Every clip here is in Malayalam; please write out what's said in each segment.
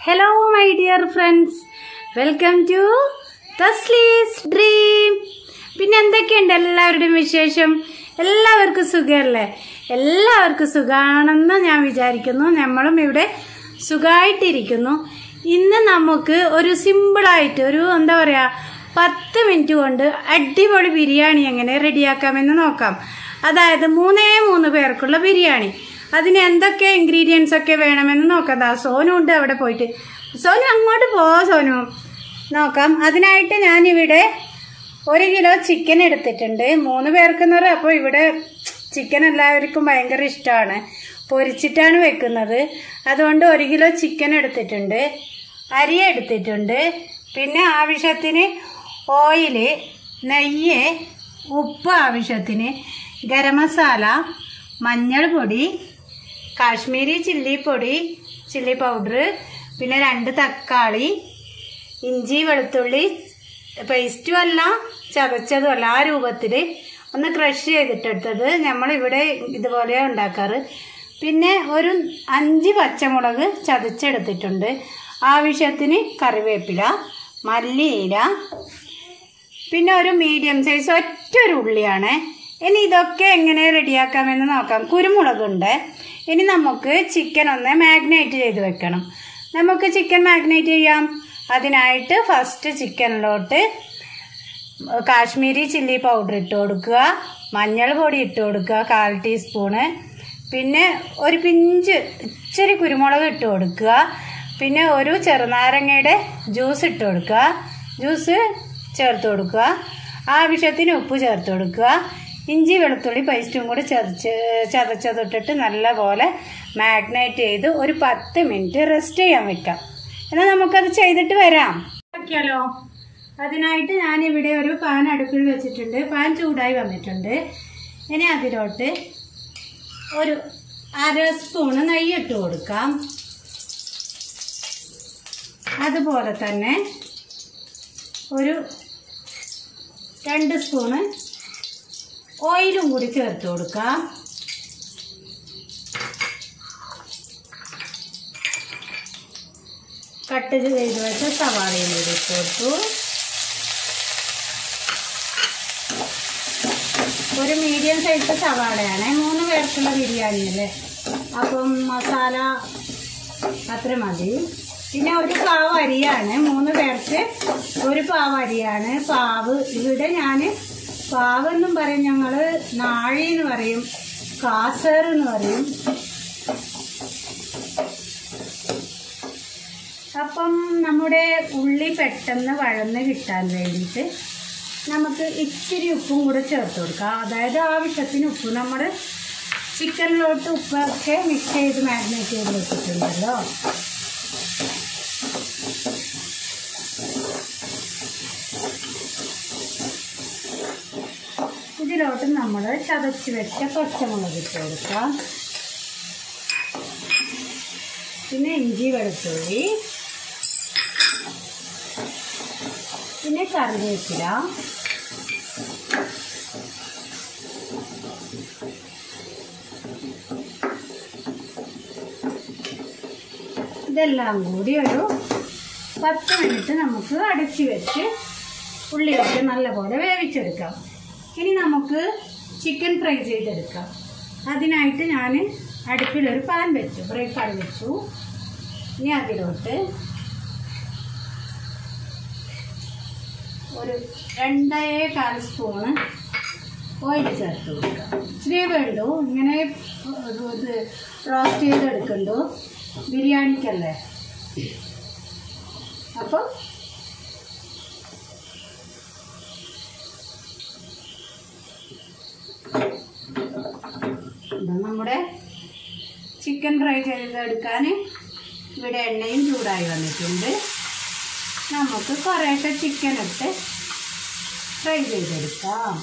hello my dear friends welcome to Thasli's dream പിന്നെ എന്തൊക്കെയുണ്ട് എല്ലാവരുടെയും വിശേഷം എല്ലാവർക്കും സുഖമല്ലേ എല്ലാവർക്കും സുഖമാണെന്ന് ഞാൻ വിചാരിക്കുന്നു നമ്മളും ഇവിടെ സുഖമായിട്ടിരിക്കുന്നു ഇന്ന് നമുക്ക് ഒരു സിമ്പിളായിട്ട് ഒരു എന്താ പറയുക പത്ത് മിനിറ്റ് കൊണ്ട് അടിപൊളി ബിരിയാണി എങ്ങനെ റെഡിയാക്കാമെന്ന് നോക്കാം അതായത് മൂന്നേ മൂന്ന് പേർക്കുള്ള ബിരിയാണി അതിന് എന്തൊക്കെ ഇൻഗ്രീഡിയൻസ് ഒക്കെ വേണമെന്ന് നോക്കാം ദാ സോനു ഉണ്ട് അവിടെ പോയിട്ട് സോനു അങ്ങോട്ട് പോ സോനു നോക്കാം അതിനായിട്ട് ഞാനിവിടെ ഒരു കിലോ ചിക്കൻ എടുത്തിട്ടുണ്ട് മൂന്ന് പേർക്കെന്ന് പറയാം അപ്പോൾ ഇവിടെ ചിക്കൻ എല്ലാവർക്കും ഭയങ്കര ഇഷ്ടമാണ് പൊരിച്ചിട്ടാണ് വെക്കുന്നത് അതുകൊണ്ട് ഒരു കിലോ ചിക്കൻ എടുത്തിട്ടുണ്ട് അരി എടുത്തിട്ടുണ്ട് പിന്നെ ആവശ്യത്തിന് ഓയില് നെയ്യ് ഉപ്പ് ആവശ്യത്തിന് ഗരം മസാല മഞ്ഞൾപ്പൊടി കാശ്മീരി ചില്ലി പൊടി ചില്ലി പൗഡർ പിന്നെ രണ്ട് തക്കാളി ഇഞ്ചി വെളുത്തുള്ളി പേസ്റ്റും അല്ല ചതച്ചതും അല്ല ആ രൂപത്തിൽ ഒന്ന് ക്രഷ് ചെയ്തിട്ടെടുത്തത് നമ്മളിവിടെ ഇതുപോലെ ഉണ്ടാക്കാറ് പിന്നെ ഒരു അഞ്ച് പച്ചമുളക് ചതച്ചെടുത്തിട്ടുണ്ട് ആവശ്യത്തിന് കറിവേപ്പില മല്ലിയില പിന്നെ ഒരു മീഡിയം സൈസ് ഒറ്റ ഒരു ഉള്ളിയാണ് ഇനി ഇതൊക്കെ എങ്ങനെ റെഡിയാക്കാമെന്ന് നോക്കാം കുരുമുളകുണ്ട് ഇനി നമുക്ക് ചിക്കൻ ഒന്ന് മാഗ്നേറ്റ് ചെയ്ത് വെക്കണം നമുക്ക് ചിക്കൻ മാഗ്നേറ്റ് ചെയ്യാം അതിനായിട്ട് ഫസ്റ്റ് ചിക്കനിലോട്ട് കാശ്മീരി ചില്ലി പൗഡർ ഇട്ട് കൊടുക്കുക മഞ്ഞൾ പൊടി ഇട്ട് കൊടുക്കുക കാൽ ടീസ്പൂണ് പിന്നെ ഒരു പിഞ്ച് ഇച്ചിരി കുരുമുളക് ഇട്ട് കൊടുക്കുക പിന്നെ ഒരു ചെറുനാരങ്ങയുടെ ജ്യൂസ് ഇട്ട് കൊടുക്കുക ജ്യൂസ് ചേർത്ത് കൊടുക്കുക ആവശ്യത്തിന് ഉപ്പ് ചേർത്ത് കൊടുക്കുക ഇഞ്ചി വെളുത്തുള്ളി പേസ്റ്റും കൂടി ചതച്ച് ചതച്ചതിട്ടിട്ട് നല്ലപോലെ മാഗ്നേറ്റ് ചെയ്ത് ഒരു പത്ത് മിനിറ്റ് റെസ്റ്റ് ചെയ്യാൻ വെക്കാം എന്നാൽ നമുക്കത് ചെയ്തിട്ട് വരാം ഓക്കെയാലോ അതിനായിട്ട് ഞാനിവിടെ ഒരു പാൻ അടുപ്പിൽ വെച്ചിട്ടുണ്ട് പാൻ ചൂടായി വന്നിട്ടുണ്ട് ഇനി അതിലോട്ട് ഒരു അര സ്പൂണ് നെയ്യ് ഇട്ട് കൊടുക്കാം അതുപോലെ തന്നെ ഒരു രണ്ട് സ്പൂണ് ഓയിലും കൂടി ചേർത്ത് കൊടുക്കാം കട്ട് ചെയ്ത് വെച്ച സവാളയും കൂടി ഇട്ട് കൊടുത്തു ഒരു മീഡിയം സൈസ് സവാളയാണ് മൂന്ന് പേർക്കുള്ള ബിരിയാണി അല്ലേ അപ്പം മസാല അത്ര മതി പിന്നെ ഒരു പാവ് അരിയാണ് മൂന്ന് പേർക്ക് ഒരു പാവ് അരിയാണ് പാവ് ഇവിടെ ഞാൻ പാവ് എന്നും പറയും ഞങ്ങൾ നാഴി എന്ന് പറയും കാസർ എന്ന് പറയും അപ്പം നമ്മുടെ ഉള്ളി പെട്ടെന്ന് വഴന്ന് കിട്ടാൻ വേണ്ടിയിട്ട് നമുക്ക് ഇച്ചിരി ഉപ്പും കൂടെ ചേർത്ത് കൊടുക്കാം അതായത് ആവശ്യത്തിന് ഉപ്പ് നമ്മൾ ചിക്കനിലോട്ട് ഉപ്പൊക്കെ മിക്സ് ചെയ്ത് മാരിനേറ്റ് ചെയ്ത് വെച്ചിട്ടുണ്ടല്ലോ ഇതിലോട്ട് നമ്മൾ ചതച്ച് വെച്ച പച്ചമുളക് ഇട്ട് കൊടുക്കാം പിന്നെ ഇഞ്ചി വെളുത്തുള്ളി പിന്നെ കറിവേപ്പില ഇതെല്ലാം കൂടി ഒരു പത്ത് മിനിറ്റ് നമുക്ക് അടച്ചു വെച്ച് ഉള്ളിയൊക്കെ നല്ലപോലെ വേവിച്ചെടുക്കാം ഇനി നമുക്ക് ചിക്കൻ ഫ്രൈ ചെയ്തെടുക്കാം അതിനായിട്ട് ഞാൻ അടുപ്പിലൊരു പാൻ വെച്ചു ഫ്രൈ പാൻ വെച്ചു ഇനി അതിലോട്ട് ഒരു രണ്ടേ കാൽ സ്പൂണ് ഓയിൽ ചേർത്ത് കൊടുക്കുക ഇച്ചിരി വേണ്ടു ഇങ്ങനെ ഇത് റോസ്റ്റ് ചെയ്തെടുക്കണ്ടു ബിരിയാണിക്കല്ലേ അപ്പോൾ ഇത് നമ്മുടെ ചിക്കൻ ഫ്രൈ ചെയ്തെടുക്കാൻ ഇവിടെ എണ്ണയും ചൂടായി വന്നിട്ടുണ്ട് നമുക്ക് കുറേയൊക്കെ ചിക്കൻ ഇട്ട് ഫ്രൈ ചെയ്തെടുക്കാം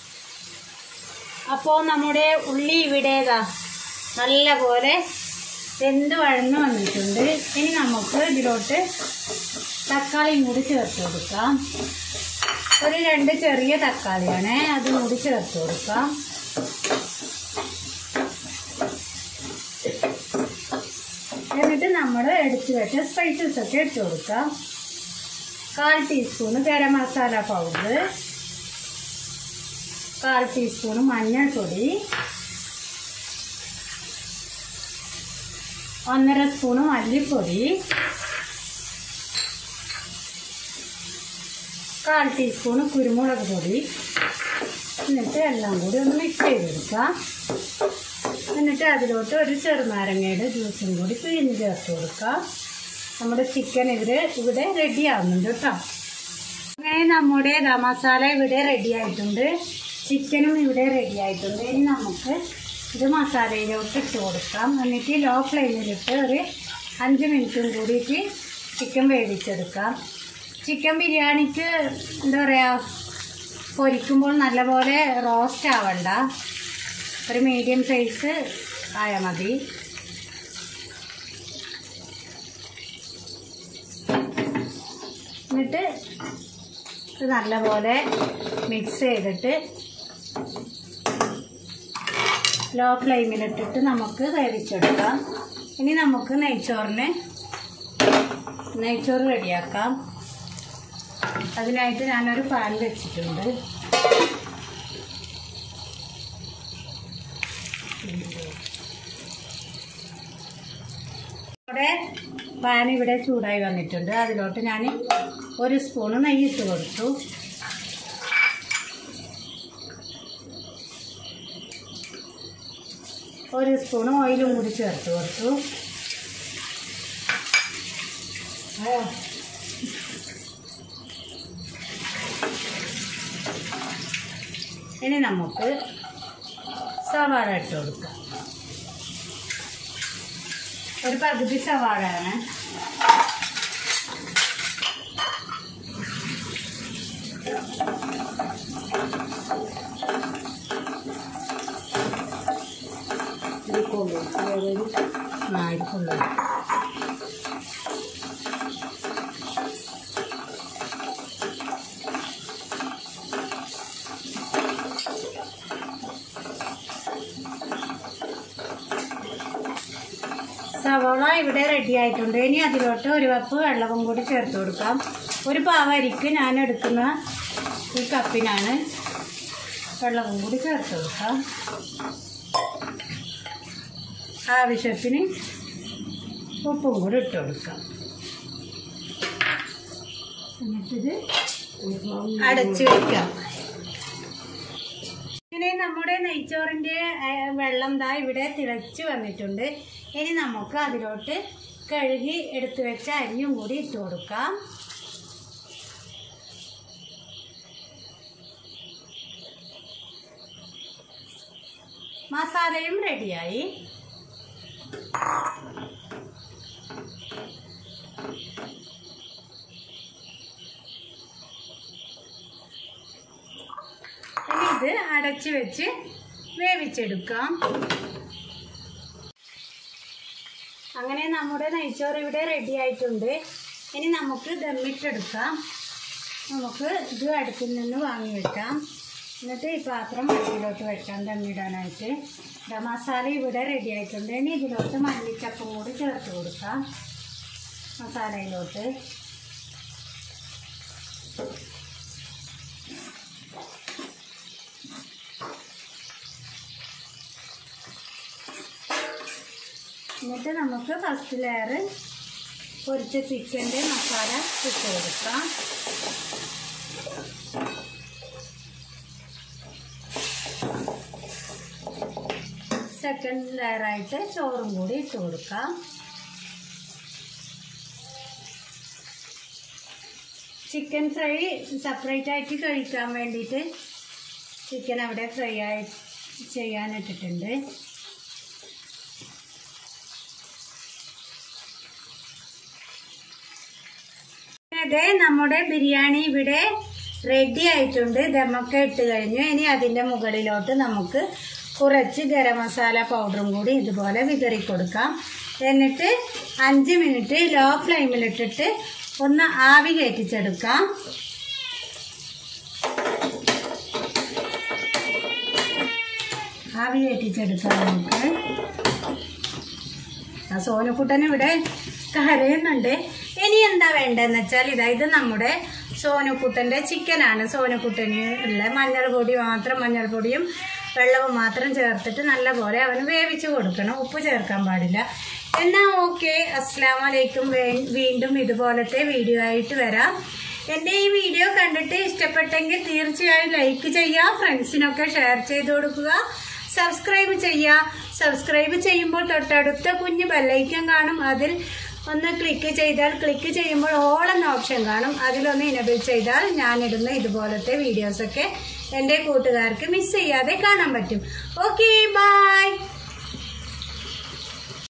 അപ്പോൾ നമ്മുടെ ഉള്ളി ഇവിടേതാ നല്ലപോലെ വെന്ത് വഴന്ന് വന്നിട്ടുണ്ട് ഇനി നമുക്ക് ഇതിലോട്ട് തക്കാളിയും കൂടി ചേർത്ത് കൊടുക്കാം ഒരു രണ്ട് ചെറിയ തക്കാളിയാണ് അതും കൂടി ചേർത്ത് കൊടുക്കാം എന്നിട്ട് നമ്മൾ എടുത്തു വെച്ച സ്പൈസസ് ഒക്കെ ഇട്ട് കൊടുക്കാം കാൽ ടീസ്പൂണ് ഗരം മസാല പൗഡർ കാൽ ടീസ്പൂണ് മഞ്ഞൾപ്പൊടി ഒന്നര സ്പൂണ് മല്ലിപ്പൊടി കാൽ ടീസ്പൂണ് കുരുമുളക് പൊടി എന്നിട്ട് എല്ലാം കൂടി ഒന്ന് മിക്സ് ചെയ്തെടുക്കാം എന്നിട്ട് അതിലോട്ട് ഒരു ചെറുനാരങ്ങയുടെ ജ്യൂസും കൂടി പിഴിഞ്ഞ് ചേർത്ത് കൊടുക്കാം നമ്മുടെ ചിക്കൻ ഇവിടെ ഇവിടെ റെഡി ആവുന്നുണ്ട് കേട്ടോ അങ്ങനെ നമ്മുടെ ദാ മസാല ഇവിടെ റെഡി ആയിട്ടുണ്ട് ചിക്കനും ഇവിടെ റെഡി ആയിട്ടുണ്ട് ഇനി നമുക്ക് ഇത് മസാലയിലോട്ട് ഇട്ട് കൊടുക്കാം എന്നിട്ട് ലോ ഫ്ലെയിമിലിട്ട് ഒരു അഞ്ച് മിനിറ്റും കൂടിയിട്ട് ചിക്കൻ വേവിച്ചെടുക്കാം ചിക്കൻ ബിരിയാണിക്ക് എന്താ പറയുക പൊരിക്കുമ്പോൾ നല്ലപോലെ റോസ്റ്റ് ആവണ്ട ഒരു മീഡിയം സൈസ് ആയാൽ മതി എന്നിട്ട് ഇത് നല്ലപോലെ മിക്സ് ചെയ്തിട്ട് ലോ ഫ്ലെയിമിലിട്ടിട്ട് നമുക്ക് വേവിച്ചെടുക്കാം ഇനി നമുക്ക് നെയ്ച്ചോറിന് നെയ്ച്ചോറ് റെഡിയാക്കാം അതിനായിട്ട് ഞാനൊരു പാൻ വെച്ചിട്ടുണ്ട് ഇവിടെ പാൻ ഇവിടെ ചൂടായി വന്നിട്ടുണ്ട് അതിലോട്ട് ഞാൻ ഒരു സ്പൂണ് നെയ്യ് ഇട്ട് കൊടുത്തു ഒരു സ്പൂണ് ഓയിലും കൂടി ചേർത്ത് കൊടുത്തു ഇനി നമുക്ക് സവാള ഇട്ട് കൊടുക്കാം ഒരു പകുതി സവാളയാണ് ആ ഇത് കൊള്ളു സവോള ഇവിടെ റെഡി ആയിട്ടുണ്ട് ഇനി അതിലോട്ട് ഒരു കപ്പ് വെള്ളവും കൂടി ചേർത്ത് കൊടുക്കാം ഒരു പാവരിക്ക് ഞാൻ എടുക്കുന്ന ഈ കപ്പിനാണ് വെള്ളവും കൂടി ചേർത്ത് കൊടുക്കാം ആവശ്യത്തിന് ഉപ്പും കൂടി ഇട്ട് കൊടുക്കാം എന്നിട്ടിത് അടച്ചു വയ്ക്കാം ഇങ്ങനെ നമ്മുടെ നെയ്ച്ചോറിൻ്റെ ഏഹ്, വെള്ളം ദാ ഇവിടെ തിളച്ച് വന്നിട്ടുണ്ട് ഇനി നമുക്ക് അതിലോട്ട് കഴുകി എടുത്തു വെച്ച അരിയും കൂടി ഇട്ട് കൊടുക്കാം മസാലയും റെഡിയായി ഇനി ഇത് അടച്ചു വെച്ച് വേവിച്ചെടുക്കാം അങ്ങനെ നമ്മുടെ നെയ്ച്ചോറ് ഇവിടെ റെഡി ആയിട്ടുണ്ട് ഇനി നമുക്ക് ദമ്മിട്ടെടുക്കാം നമുക്ക് ഇത് അടുപ്പിൽ നിന്ന് വാങ്ങി വെക്കാം എന്നിട്ട് ഈ പാത്രം അടുപ്പിലോട്ട് വെക്കാം ദമ്മിടാനായിട്ട് ദാ മസാല ഇവിടെ റെഡി ആയിട്ടുണ്ട് ഇനി ഇതിലോട്ട് മല്ലിച്ചപ്പും കൂടി ചേർത്ത് കൊടുക്കാം മസാലയിലോട്ട് എന്നിട്ട് നമുക്ക് ഫസ്റ്റ് ലെയർ പൊരിച്ച ചിക്കൻ്റെ മസാല ഇട്ട് കൊടുക്കാം സെക്കൻഡ് ലെയറായിട്ട് ചോറും കൂടി ഇട്ട് കൊടുക്കാം ചിക്കൻ ഫ്രൈ സെപ്പറേറ്റ് ആയിട്ട് കഴിക്കാൻ വേണ്ടിയിട്ട് ചിക്കൻ അവിടെ ഫ്രൈ ആയി ചെയ്യാനിട്ടിട്ടുണ്ട് അതെ നമ്മുടെ ബിരിയാണി ഇവിടെ റെഡി ആയിട്ടുണ്ട് ദമൊക്കെ ഇട്ട് കഴിഞ്ഞു ഇനി അതിൻ്റെ മുകളിലോട്ട് നമുക്ക് കുറച്ച് ഗരം മസാല പൗഡറും കൂടി ഇതുപോലെ വിതറി കൊടുക്കാം എന്നിട്ട് അഞ്ച് മിനിറ്റ് ലോ ഫ്ലെയിമിലിട്ടിട്ട് ഒന്ന് ആവി കയറ്റിച്ചെടുക്കാം ആവി കയറ്റിച്ചെടുക്കാം നമുക്ക് ആ സോനുക്കുട്ടൻ ഇവിടെ കരയുന്നുണ്ട് ഇനി എന്താ വേണ്ടതെന്ന് വെച്ചാൽ ഇതാ ഇത് നമ്മുടെ സോനുക്കുട്ടൻ്റെ ചിക്കനാണ് സോനുക്കുട്ടന് ഉള്ള മഞ്ഞൾ പൊടി മാത്രം മഞ്ഞൾപ്പൊടിയും വെള്ളവും മാത്രം ചേർത്തിട്ട് നല്ലപോലെ അവന് വേവിച്ച് കൊടുക്കണം ഉപ്പ് ചേർക്കാൻ പാടില്ല എന്നാ ഓക്കെ അസ്സാം വലൈക്കും വീണ്ടും ഇതുപോലത്തെ വീഡിയോ ആയിട്ട് വരാം എൻ്റെ ഈ വീഡിയോ കണ്ടിട്ട് ഇഷ്ടപ്പെട്ടെങ്കിൽ തീർച്ചയായും ലൈക്ക് ചെയ്യുക ഫ്രണ്ട്സിനൊക്കെ ഷെയർ ചെയ്ത് കൊടുക്കുക സബ്സ്ക്രൈബ് ചെയ്യുക സബ്സ്ക്രൈബ് ചെയ്യുമ്പോൾ തൊട്ടടുത്ത കുഞ്ഞ് ബെല്ലൈക്കൻ കാണും അതിൽ ഒന്ന് ക്ലിക്ക് ചെയ്താൽ ക്ലിക്ക് ചെയ്യുമ്പോൾ ഓൾ എന്ന ഓപ്ഷൻ കാണും അതിലൊന്ന് ഇനബിൾ ചെയ്താൽ ഞാനിടുന്ന ഇതുപോലത്തെ വീഡിയോസൊക്കെ എൻ്റെ കൂട്ടുകാർക്ക് മിസ് ചെയ്യാതെ കാണാൻ പറ്റും ഓക്കെ ബൈ